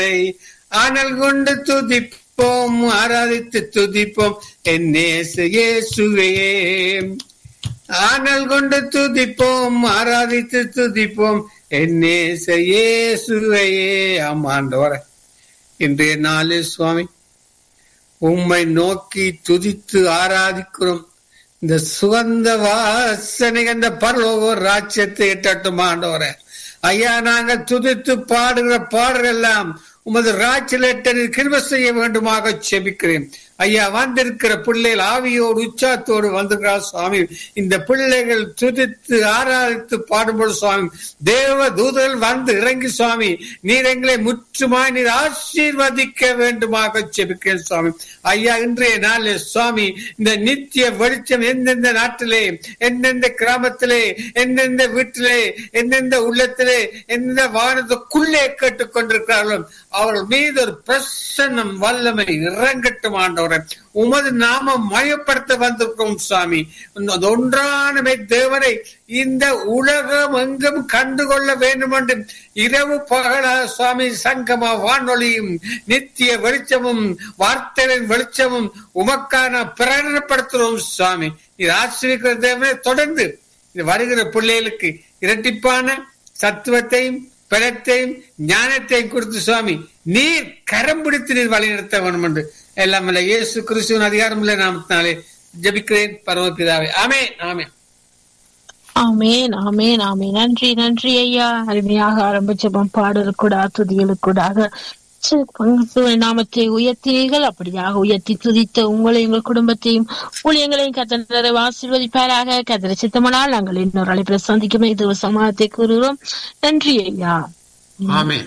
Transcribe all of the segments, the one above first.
ஆனல் கொண்டு துதிப்போம் ஆராதித்து துதிப்போம் என்னேச இயேசுவையே ஆனல் கொண்டு துதிப்போம் ஆராதித்து துதிப்போம் என்னேச இயேசுவையே ஆமாண்டவர இன்றைய நாளில் சுவாமி உம்மை நோக்கி துதித்து ஆராதிக்கிறோம் இந்த சுகந்த வாசனை அந்த பரலோக ராஜ்யத்தை எட்டட்டும் ஆண்டவர ஐயா நாங்கள் துதித்து பாடுகிற பாடலெல்லாம் உமது ராஜ்யத்தில் கிருப செய்ய வேண்டுமாக செபிக்கிறேன் ஐயா வந்திருக்கிற பிள்ளைகள் ஆவியோடு உச்சாத்தோடு வந்திருக்கிறார் சுவாமி இந்த பிள்ளைகள் துதித்து ஆராதித்து பாடும்போது சுவாமி தேவ தூதர்கள் வந்து இறங்கி சுவாமி நீர் எங்களை முற்றுமாய் நீர் ஆசீர்வதிக்க வேண்டுமாக செபிக்கிறேன் சுவாமி ஐயா இன்றைய நாளில் சுவாமி இந்த நித்திய வெளிச்சம் எந்தெந்த நாட்டிலே எந்தெந்த கிராமத்திலே எந்தெந்த வீட்டிலே எந்தெந்த உள்ளத்திலே எந்த வானத்துக்குள்ளே கேட்டுக் கொண்டிருக்கிறார்களோ அவர்கள் மீது ஒரு பிரசன்னம் வல்லமை இறங்கட்டும் ஆண்டவரை உமது நாம மயப்படுத்த வந்திருக்கிறோம் சுவாமி இந்த ஒன்றானமை தேவனை இந்த உலகம் எங்கும் கண்டுகொள்ள வேண்டும் என்று இரவு பகலா சுவாமி சங்கம வானொலியும் நித்திய வெளிச்சமும் வார்த்தைகளின் வெளிச்சமும் உமக்கான பிரகடனப்படுத்துகிறோம் சுவாமி இது ஆசிரியர் தேவனை தொடர்ந்து இது வருகிற பிள்ளைகளுக்கு இரட்டிப்பான சத்துவத்தையும் பலத்தையும் ஞானத்தையும் கொடுத்து சுவாமி நீர் கரம் பிடித்து நீர் வழிநடத்த வேணும் என்று எல்லாம் இல்ல இயேசு கிறிஸ்துவின் அதிகாரம் இல்லை நாமத்தினாலே ஜபிக்கிறேன் பரமபிதாவே ஆமே ஆமே ஆமேன் ஆமேன் ஆமேன் நன்றி நன்றி ஐயா அருமையாக ஆரம்பிச்சபம் பாடலுக்கூடா துதிகளுக்கூடாக நாமத்தை உயர்த்தினீர்கள் அப்படியாக உயர்த்தி துதித்த உங்களை எங்கள் குடும்பத்தையும் ஊழியங்களையும் கத்தனரை ஆசீர்வதிப்பாராக கதிர சித்தமனால் நாங்கள் இன்னொரு அழைப்பில் சந்திக்கும் இது சமாதத்தை கூறுகிறோம் நன்றி ஐயா ஆமே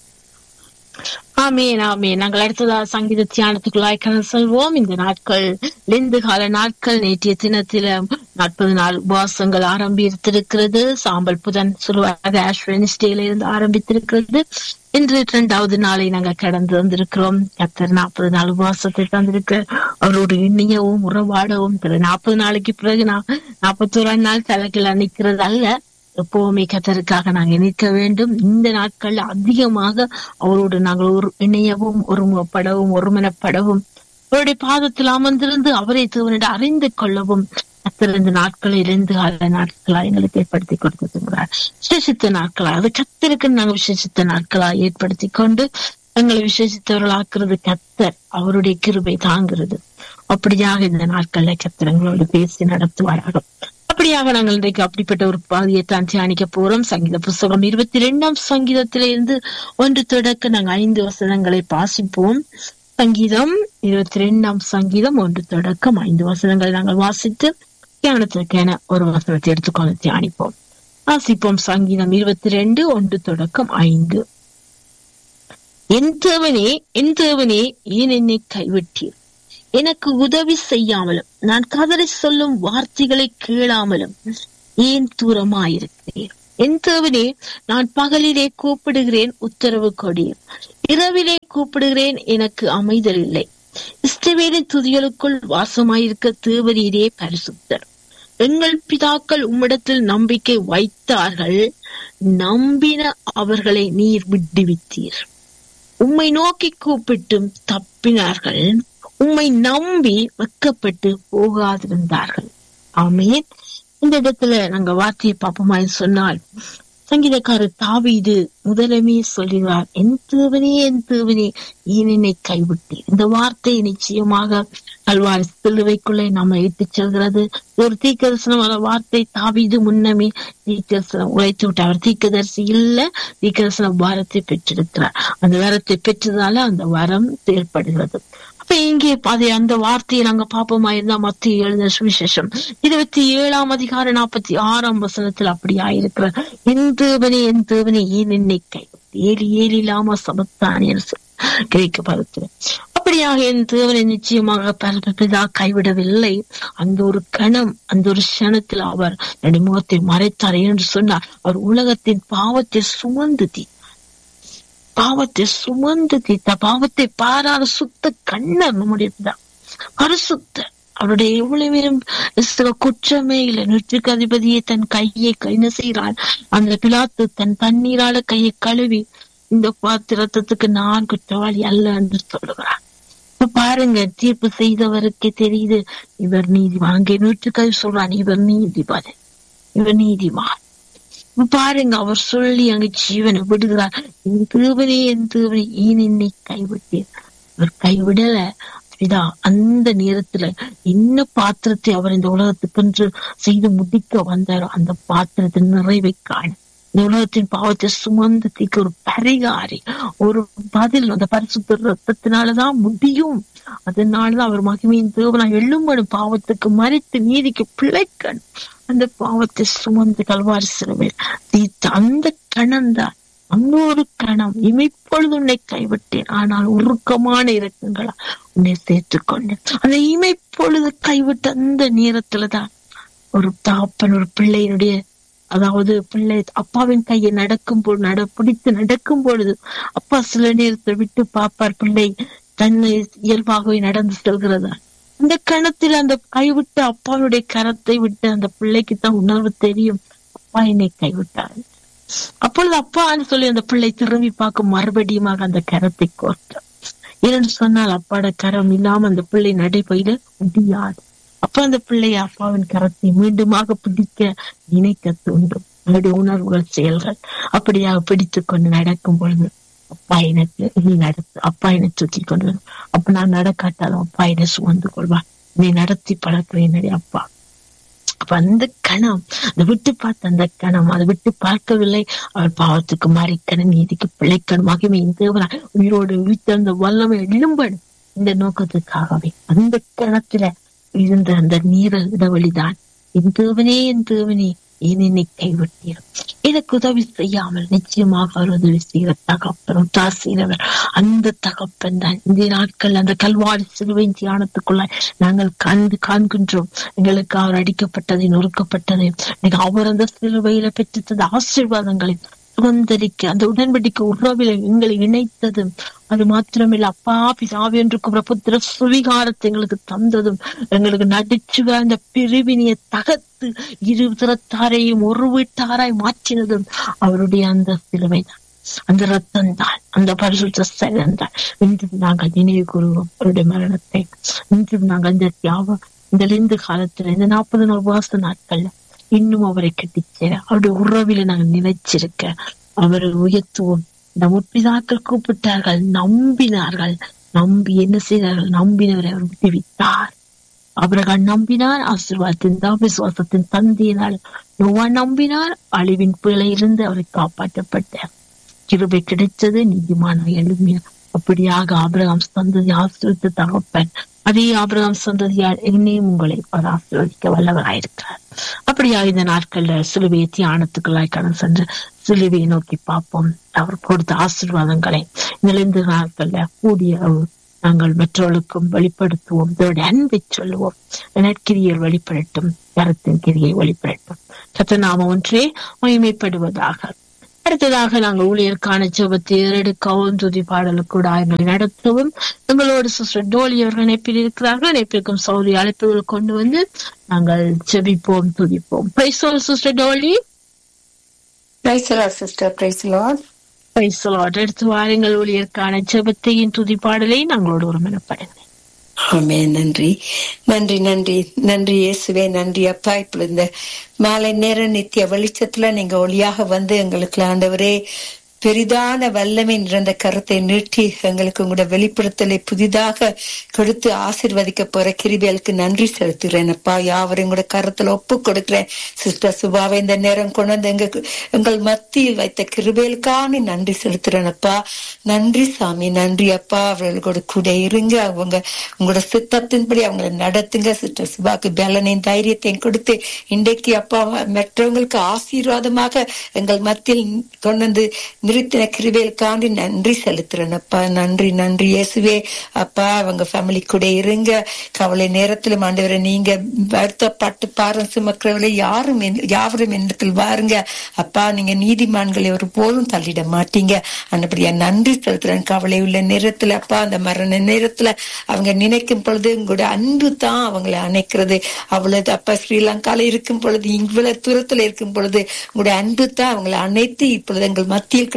ஆமேன் ஆமேன் நாங்கள் அடுத்ததாக சங்கீத தியானத்துக்குள்ளாய் கடந்து செல்வோம் இந்த நாட்கள் லிந்து கால நாட்கள் நேற்றைய தினத்தில நாற்பது நாள் உபவாசங்கள் ஆரம்பித்திருக்கிறது சாம்பல் புதன் சொல்லுவாங்க ஆஷ் வெனிஸ்டேல இருந்து ஆரம்பித்திருக்கிறது இன்று இரண்டாவது நாளை நாங்க கடந்து வந்திருக்கிறோம் கத்தர் நாற்பது நாள் உபவாசத்தை தந்திருக்க அவரோடு இணையவும் உறவாடவும் நாற்பது நாளைக்கு பிறகு நான் நாற்பத்தோராம் நாள் தலைக்கில் நிற்கிறது அல்ல எப்பவுமே கத்தருக்காக நாங்கள் நிற்க வேண்டும் இந்த நாட்கள்ல அதிகமாக அவரோடு நாங்கள் ஒரு இணையவும் ஒருமுகப்படவும் ஒருமனப்படவும் அவருடைய பாதத்தில் அமர்ந்திருந்து அவரை தேவனிடம் அறிந்து கொள்ளவும் கத்தர் இந்த நாட்களை இருந்து கால நாட்களா எங்களுக்கு ஏற்படுத்தி கொடுத்திருக்கிறார் விசேஷித்த நாட்களா அது கத்தருக்கு நாங்கள் விசேஷித்த நாட்களா ஏற்படுத்தி கொண்டு எங்களை விசேஷித்தவர்களாக்குறது கத்தர் அவருடைய கிருபை தாங்கிறது அப்படியாக இந்த நாட்கள்ல கத்தர் எங்களோடு பேசி நடத்துவாராக அப்படியாக நாங்கள் இன்றைக்கு அப்படிப்பட்ட ஒரு பாதியை தான் தியானிக்க போறோம் சங்கீத புஸ்தகம் இருபத்தி ரெண்டாம் சங்கீதத்திலிருந்து ஒன்று தொடக்க நாங்கள் ஐந்து வசனங்களை வாசிப்போம் சங்கீதம் இருபத்தி ரெண்டாம் சங்கீதம் ஒன்று தொடக்கம் ஐந்து வசனங்களை நாங்கள் வாசித்து தியானத்திற்கென ஒரு வசனத்தை எடுத்துக்கொண்டு தியானிப்போம் வாசிப்போம் சங்கீதம் இருபத்தி ரெண்டு ஒன்று தொடக்கம் ஐந்து என் தேவனே என் தேவனே ஏன் என்னை கைவிட்டீர் எனக்கு உதவி செய்யாமலும் நான் கதறி சொல்லும் வார்த்தைகளை கேளாமலும் ஏன் தூரமாயிருக்கிறேன் என் தேவனே நான் பகலிலே கூப்பிடுகிறேன் உத்தரவு கொடீர் இரவிலே கூப்பிடுகிறேன் எனக்கு அமைதல் இல்லை இஷ்டவேலின் துதிகளுக்குள் வாசமாயிருக்க தேவரீரே பரிசுத்தர் எங்கள் பிதாக்கள் உம்மிடத்தில் நம்பிக்கை வைத்தார்கள் நம்பின அவர்களை நீர் விடுவித்தீர் உம்மை நோக்கி கூப்பிட்டும் தப்பினார்கள் உம்மை நம்பி வெக்கப்பட்டு போகாதிருந்தார்கள் ஆமேன் இந்த இடத்துல நாங்க வார்த்தையை பார்ப்போமாய் சொன்னால் சங்கீதக்காரர் தாவீது முதலமே சொல்கிறார் என் தேவனே என் தேவனே ஏன் என்னை கைவிட்டு இந்த வார்த்தை நிச்சயமாக கல்வாரி சிலுவைக்குள்ளே நம்ம இட்டுச் செல்கிறது ஒரு தீர்க்கதரிசனமான வார்த்தை தாவீது முன்னமே தீர்க்கதரிசனம் உழைத்து விட்டு அவர் தீர்க்கதரிசி இல்ல தீர்க்கதரிசன வாரத்தை பெற்றிருக்கிறார் அந்த வரத்தை பெற்றதால அந்த வரம் செயல்படுகிறது அப்ப இங்கே அதை அந்த வார்த்தையை நாங்க பாப்போமா இருந்தா மத்திய எழுத சுவிசேஷம் இருபத்தி ஏழாம் அதிகாரம் நாற்பத்தி ஆறாம் வசனத்தில் அப்படி ஆயிருக்கிற என் தேவனே என் தேவனே ஏன் என்னை கை ஏலி ஏலி இல்லாம சமத்தானே கிரேக்க பதத்துல அப்படியாக என் தேவனை நிச்சயமாக பரபிதா கைவிடவில்லை அந்த ஒரு கணம் அந்த ஒரு கணத்தில் அவர் என்னுடைய முகத்தை மறைத்தார் என்று சொன்னார் அவர் உலகத்தின் பாவத்தை சுமந்து தீ பாவத்தை சுமந்து தீர்த்த பாவத்தை பாராத சுத்த கண்ணர் நம்முடைய பரிசுத்த அவருடைய எவ்வளவு குற்றமே இல்லை நூற்றுக்கு அதிபதியை தன் கையை என்ன செய்கிறான் அந்த பிலாத்து தன் தண்ணீரால கையை கழுவி இந்த பாத்திரத்துக்கு நான் குற்றவாளி அல்ல என்று சொல்லுகிறார் இப்ப பாருங்க தீர்ப்பு செய்தவருக்கே தெரியுது இவர் நீதிமான் அங்கே நூற்றுக்கல் சொல்றான் இவர் நீதிபதி இவர் நீதிமான் இப்ப பாருங்க அவர் சொல்லி அங்க ஜீவனை விடுகிறார் என் தேவனே என் தேவனே ஏன் என்னை கைவிட்டீர் அவர் கைவிடல பிதா அந்த நேரத்துல என்ன பாத்திரத்தை அவர் இந்த உலகத்துக்கென்று செய்து முடிக்க வந்தாரோ அந்த பாத்திரத்தின் நிறைவை காண இந்த உலகத்தின் பாவத்தை சுமந்து தீக்க ஒரு பரிகாரி ஒரு பதில் அந்த பரிசுத்த ரத்தத்தினாலதான் முடியும் அதனாலதான் அவர் மகிமையின் தேவனா எழும்பணும் பாவத்துக்கு மறித்து நீதிக்கு பிழைக்கணும் அந்த பாவத்தை சுமந்து கல்வாரி சிறுவில் தீர்த்த அந்த கணம்தான் அன்னொரு கணம் இமைப்பொழுது உன்னை கைவிட்டேன் ஆனால் உருக்கமான இறக்கங்களா உன்னை சேர்த்துக் கொண்டேன் அந்த இமைப்பொழுது கைவிட்ட அந்த நேரத்துலதான் ஒரு தாப்பன் ஒரு பிள்ளையினுடைய அதாவது பிள்ளை அப்பாவின் கையை நடக்கும் பொழுது நட பிடித்து நடக்கும் பொழுது அப்பா சில நேரத்தை விட்டு பாப்பார் பிள்ளை தன்னை இயல்பாகவே நடந்து செல்கிறதா அந்த கணத்தில் அந்த கைவிட்ட அப்பாவுடைய கரத்தை விட்டு அந்த பிள்ளைக்கு தான் உணர்வு தெரியும் அப்பா என்னை கைவிட்டார் அப்பொழுது அப்பான்னு சொல்லி அந்த பிள்ளை திரும்பி பார்க்கும் மறுபடியுமாக அந்த கரத்தை கோர்த்தார் ஏனென்று சொன்னால் அப்பாட கரம் இல்லாம அந்த பிள்ளை நடைபயில முடியாது அப்ப அந்த பிள்ளை அப்பாவின் கரத்தை மீண்டுமாக பிடிக்க நினைக்க தூண்டும் அவருடைய உணர்வுகள் செயல்கள் அப்படியாக பிடித்துக் கொண்டு நடக்கும் பொழுது அப்பா எனக்கு நீ நடத்து அப்பா என்னை தூக்கி கொண்டு வரும் அப்ப நான் நடக்காட்டாலும் அப்பா என்னை சுமந்து கொள்வார் நீ நடத்தி பழக்கிறேன் என்னுடைய அப்பா அப்ப அந்த கணம் அதை விட்டு பார்த்த அந்த கணம் அதை விட்டு பார்க்கவில்லை அவர் பாவத்துக்கு மாறிக்கணும் நீதிக்கு பிழைக்கணும் மகிமை தேவரா உயிரோடு உயிர்த்தெழுந்த வல்லமை எழும்படும் இந்த நோக்கத்துக்காகவே அந்த கணத்துல இருந்த அந்த நீர இடைவெளிதான் என் தேவனே என் தேவனே ஏன் என்னை கைவிட்டீர் எனக்கு உதவி செய்யாமல் நிச்சயமாக அவர் உதவி செய்கிற தகப்பன் தாசீரவர் அந்த தகப்பன் தான் இந்த நாட்கள் அந்த கல்வாரி சிலுவை தியானத்துக்குள்ள நாங்கள் கண்டு காண்கின்றோம் எங்களுக்கு அவர் அடிக்கப்பட்டதை நொறுக்கப்பட்டதை அவர் அந்த சிலுவையில பெற்று தந்த ஆசீர்வாதங்களை சுதந்திரிக்க அந்த உடன்படிக்கை உறவில் எங்களை இணைத்ததும் அது மாத்திரமில்ல அப்பா பிதாவி என்று புத்திர சுவிகாரத்தை எங்களுக்கு தந்ததும் எங்களுக்கு நடிச்சுவ அந்த பிரிவினையை தகர்த்து இரு திறத்தாரையும் ஒரு வீட்டாராய் மாற்றினதும் அவருடைய அந்த சிலுவை தான் அந்த ரத்தம் தான் அந்த பரிசுத்த சரம் தான் இன்றும் நாங்கள் நினைவு கூறுவோம் அவருடைய மரணத்தை இன்றும் நாங்கள் இந்த தியாகம் இந்த லிந்து காலத்துல இந்த நாற்பது நாள் வாச நாட்கள்ல இன்னும் அவரை கட்டிச்சேர அவருடைய உறவில நாங்கள் நினைச்சிருக்க அவரை உயர்த்துவோம் இந்த முற்பிதாக்கள் கூப்பிட்டார்கள் நம்பினார்கள் நம்பி என்ன செய்தார்கள் நம்பினவரை அவர் விட்டுவித்தார் அவர்கள் நம்பினார் ஆசீர்வாதத்தின் தான் விசுவாசத்தின் தந்தியினால் நோவா நம்பினார் அழிவின் பிழை இருந்து அவரை காப்பாற்றப்பட்டார் கிருபை கிடைத்தது நீதிமான எழுமியார் அப்படியாக ஆபிரகாம் சந்ததி ஆசிரியத்த தகப்பன் அதே ஆபிரகாம் சந்ததியால் என்னையும் உங்களை அவர் ஆசீர்வதிக்க வல்லவராயிருக்கிறார் அப்படியா இந்த நாட்கள்ல சிலுவையை தியானத்துக்குள்ளாய் கடந்து சென்று சிலுவையை நோக்கி பார்ப்போம் அவர் கொடுத்த ஆசீர்வாதங்களை இந்த நாட்கள்ல கூடிய நாங்கள் மற்றவர்களுக்கும் வெளிப்படுத்துவோம் இதோட அன்பை சொல்லுவோம் நற்கிரியில் வெளிப்படட்டும் கரத்தின் கிரியை வெளிப்படட்டும் சத்தநாமம் ஒன்றே மகிமைப்படுவதாக அடுத்ததாக நாங்கள் ஊழியருக்கான ஜபத்தை ஏறெடுக்கவும் துதி பாடலுக்கூட எங்களை நடத்தவும் எங்களோடு சிஸ்டர் டோலி அவர்கள் இணைப்பில் இருக்கிறார்கள் இணைப்பிற்கும் சௌரி அழைப்புகள் கொண்டு வந்து நாங்கள் ஜெபிப்போம் துதிப்போம் பிரைசோல் sister Dolly sister praise Lord praise the Lord எடுத்து வாருங்கள் ஊழியருக்கான ஜபத்தையும் துதி பாடலை நாங்களோடு ஒருமனப்படுங்க ஆமே நன்றி நன்றி நன்றி நன்றி இயேசுவே நன்றி அப்பா இப்ப இந்த மாலை நேர நித்திய வெளிச்சத்துல நீங்க ஒளியாக வந்து எங்களுக்கு ஆண்டவரே பெரிதான வல்லமை நிறைந்த கருத்தை நீட்டி எங்களுக்கு உங்களோட வெளிப்படுத்தலை புதிதாக கொடுத்து ஆசிர்வதிக்க போற கிருபியலுக்கு நன்றி செலுத்துகிறேன் அப்பா யாவரும் உங்களோட கருத்துல ஒப்பு கொடுக்கிறேன் சிஸ்டர் சுபாவை இந்த நேரம் கொண்டு வந்து எங்க எங்கள் மத்தியில் வைத்த கிருபைகளுக்கான நன்றி செலுத்துறேன் அப்பா நன்றி சாமி நன்றி அப்பா அவர்களோட கூட இருங்க அவங்க உங்களோட சித்தத்தின்படி அவங்களை நடத்துங்க சிஸ்டர் சுபாக்கு பலனையும் தைரியத்தையும் கொடுத்து இன்றைக்கு அப்பா மற்றவங்களுக்கு ஆசீர்வாதமாக எங்கள் மத்தியில் கொண்டு வந்து நிறுத்தின கிருபைகளுக்காண்டி நன்றி செலுத்துறேன் அப்பா நன்றி நன்றி இயேசுவே அப்பா அவங்க ஃபேமிலி கூட இருங்க கவலை நேரத்துல ஆண்டவரை நீங்க வருத்தப்பட்டு பாரம் சுமக்கிறவளை யாரும் யாவரும் என்னத்தில் வாருங்க அப்பா நீங்க நீதிமான்களை ஒரு போதும் தள்ளிட மாட்டீங்க அந்தபடியா நன்றி செலுத்துறேன் கவலை உள்ள நேரத்துல அப்பா அந்த மரண நேரத்துல அவங்க நினைக்கும் பொழுது உங்களுடைய அன்பு தான் அவங்களை அணைக்கிறது அவ்வளவு அப்பா ஸ்ரீலங்கால இருக்கும் பொழுது இவ்வளவு தூரத்துல இருக்கும் பொழுது உங்களுடைய அன்பு தான் அவங்களை அணைத்து இப்பொழுது எங்கள் மத்தியில்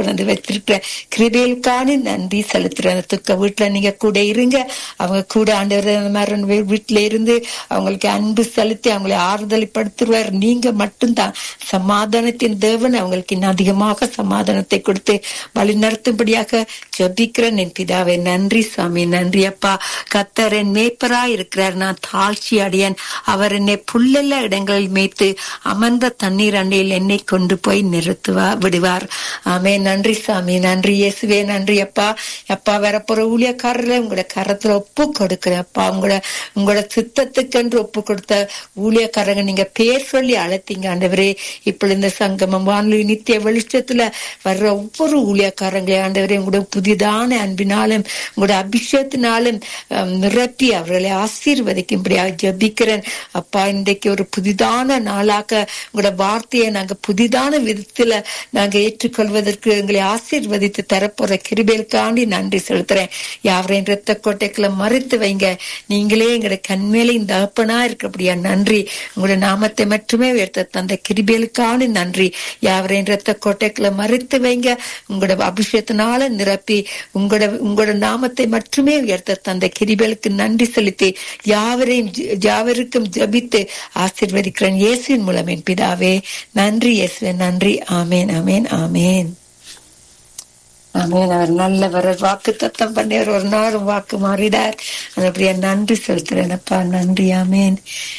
வந்து வைத்திருக்கிற கிருபைகளுக்கான நன்றி செலுத்துறேன் அந்த துக்க வீட்டுல நீங்க கூட இருங்க அவங்க கூட ஆண்டவர் மரண வீட்டுல இருந்து அவங்களுக்கு அன்பு செலுத்தி அவங்களை ஆறுதலைப்படுத்துவார் நீங்க மட்டும்தான் சமாதானத்தின் தேவன் அவங்களுக்கு இன்னும் அதிகமாக சமாதானத்தை கொடுத்து வழி நடத்தும்படியாக ஜபிக்கிறேன் என் பிதாவே நன்றி சுவாமி நன்றி அப்பா கத்தர் என் மேய்ப்பரா இருக்கிறார் நான் தாழ்ச்சி அடையன் அவர் என்னை புல்லெல்ல இடங்களில் மேய்த்து அமர்ந்த தண்ணீர் அண்டையில் என்னை கொண்டு போய் நிறுத்துவா விடுவார் ஆமே நன்றி சாமி நன்றி இயேசுவே நன்றி அப்பா அப்பா வரப்போற ஊழியக்காரர்ல உங்களோட கரத்துல ஒப்பு கொடுக்கிறேன் அப்பா உங்களோட உங்களோட சித்தத்துக்கென்று ஒப்பு கொடுத்த ஊழியக்காரங்க நீங்க பேர் சொல்லி அழைத்தீங்க ஆண்டவரே இப்பொழுது இந்த சங்கமம் வானொலி நித்திய வெளிச்சத்துல வர்ற ஒவ்வொரு ஊழியக்காரங்களே ஆண்டவரே உங்களோட புதிதான அன்பினாலும் உங்களோட அபிஷேகத்தினாலும் அஹ், நிரப்பி அவர்களை ஆசீர்வதிக்கும்படியாக ஜெபிக்கிறேன் அப்பா இன்றைக்கு ஒரு புதிதான நாளாக உங்களோட வார்த்தையை நாங்க புதிதான விதத்துல நாங்க ஏற்றுக்கொள்வதற்கு எங்களை ஆசீர்வதித்து தரப்போற கிருபைகளுக்காண்டி நன்றி செலுத்துறேன் யாவரையும் ரத்த கோட்டைக்குள்ள மறைத்து வைங்க நீங்களே எங்களோட கண்மேலையும் தகப்பனா இருக்கப்படியா நன்றி உங்களோட நாமத்தை மட்டுமே உயர்த்த தந்த கிருபைகளுக்கான நன்றி யாவரையும் ரத்த கோட்டைக்குள்ள மறைத்து வைங்க உங்களோட அபிஷேகத்தினால நிரப்பி உங்களோட உங்களோட நாமத்தை மட்டுமே உயர்த்த தந்த கிருபைகளுக்கு நன்றி செலுத்தி யாவரையும் ஜ- யாவருக்கும் ஜபித்து ஆசீர்வதிக்கிறேன் இயேசுவின் மூலம் என் பிதாவே நன்றி இயேசுவே நன்றி ஆமேன் ஆமேன் ஆமேன் ஆமேன் அவர் நல்லவர் வாக்கு தத்தம் பண்ணியவர் ஒரு நாள் வாக்கு மாறிடார் அப்படியே நன்றி செலுத்துறேன் அப்பா நன்றி ஆமேன்